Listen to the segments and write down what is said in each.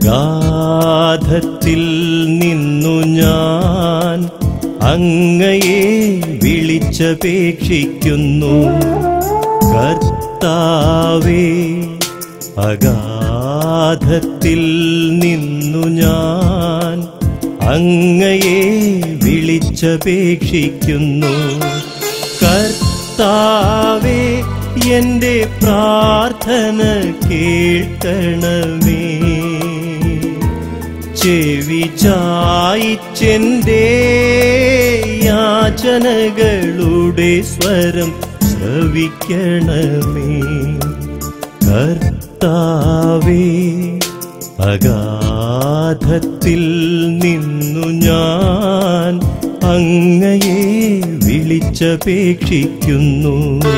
അഗാധത്തിൽ നിന്നു ഞാൻ അങ്ങയെ വിളിച്ചപേക്ഷിക്കുന്നു കർത്താവേ അഗാധത്തിൽ നിന്നു ഞാൻ അങ്ങയെ വിളിച്ചപേക്ഷിക്കുന്നു കർത്താവേ എന്റെ പ്രാർത്ഥന കേൾക്കണമേ ചെവി ചായിച്ചെന്റെ യാചനകളുടെ സ്വരം ശ്രവിക്കണമേ കർത്താവേ അഗാധത്തിൽ നിന്നു ഞാൻ അങ്ങയെ വിളിച്ചപേക്ഷിക്കുന്നു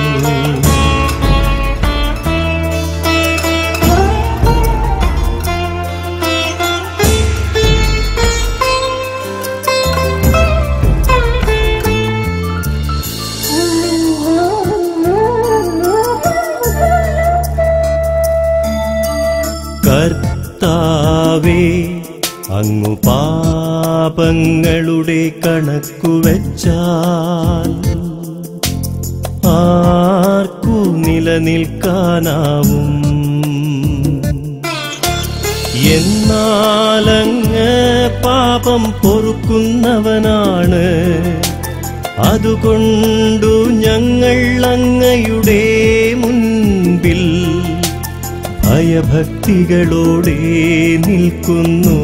കർത്താവേ അങ്ങു പാപങ്ങളുടെ കണക്കു വച്ചാൽ ആർക്കു നിലനിൽക്കാനാവും എന്നാലങ്ങ് പാപം പൊറുക്കുന്നവനാണ് അതുകൊണ്ടു ഞങ്ങൾ അങ്ങയുടെ മുൻപിൽ ഭയഭക്തികളോടെ നിൽക്കുന്നു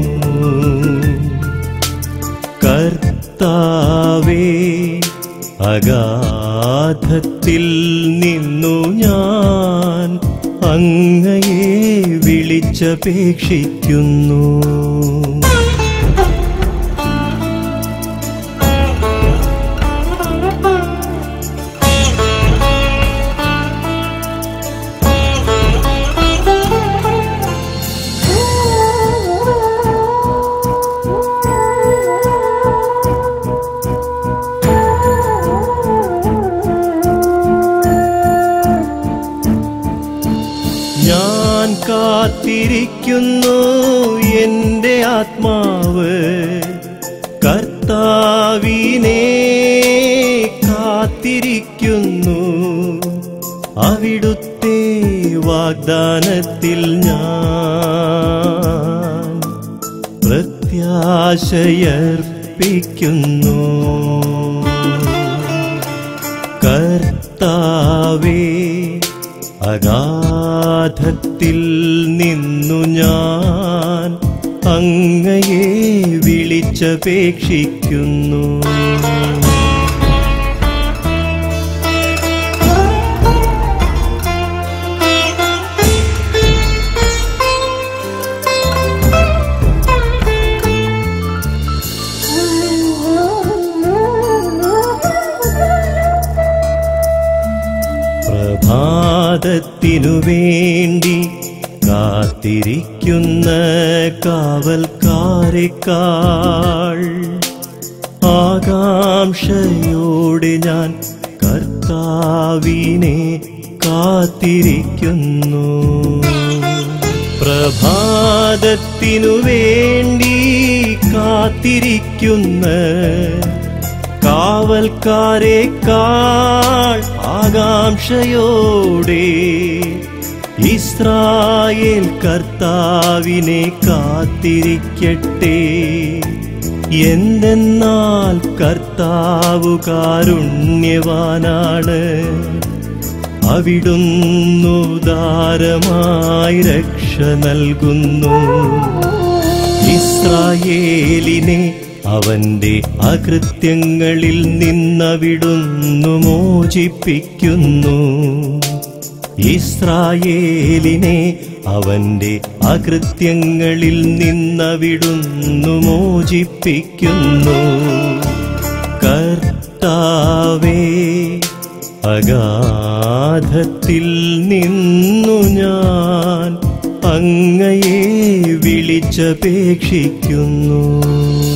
കർത്താവേ അഗാധത്തിൽ നിന്നു ഞാൻ അങ്ങയെ വിളിച്ചപേക്ഷിക്കുന്നു ഞാൻ കാത്തിരിക്കുന്നു എൻ്റെ ആത്മാവ് കർത്താവിനെ കാത്തിരിക്കുന്നു അവിടുത്തെ വാഗ്ദാനത്തിൽ ഞാൻ പ്രത്യാശയർപ്പിക്കുന്നു കർത്താവേ അഗാധത്തിൽ നിന്നു ഞാൻ അങ്ങയെ വിളിച്ചപേക്ഷിക്കുന്നു പ്രഭാതത്തിനു വേണ്ടി കാത്തിരിക്കുന്ന കാവൽക്കാരെക്കാൾ ആകാംക്ഷയോടെ ഞാൻ കർത്താവിനെ കാത്തിരിക്കുന്നു പ്രഭാതത്തിനു വേണ്ടി കാത്തിരിക്കുന്ന കാവൽക്കാരെക്കാൾ ആകാംക്ഷയോടെ ഇസ്രായേൽ കർത്താവിനെ കാത്തിരിക്കട്ടെ എന്തെന്നാൽ കർത്താവു കാരുണ്യവാനാണ് അവിടുന്നു ദാരമായി രക്ഷ നൽകുന്നു ഇസ്രായേലിനെ അവന്റെ അകൃത്യങ്ങളിൽ നിന്നവിടുന്നു മോചിപ്പിക്കുന്നു ഇസ്രായേലിനെ അവന്റെ അകൃത്യങ്ങളിൽ നിന്നവിടുന്നു മോചിപ്പിക്കുന്നു കർത്താവേ അഗാധത്തിൽ നിന്നു ഞാൻ അങ്ങയെ വിളിച്ചപേക്ഷിക്കുന്നു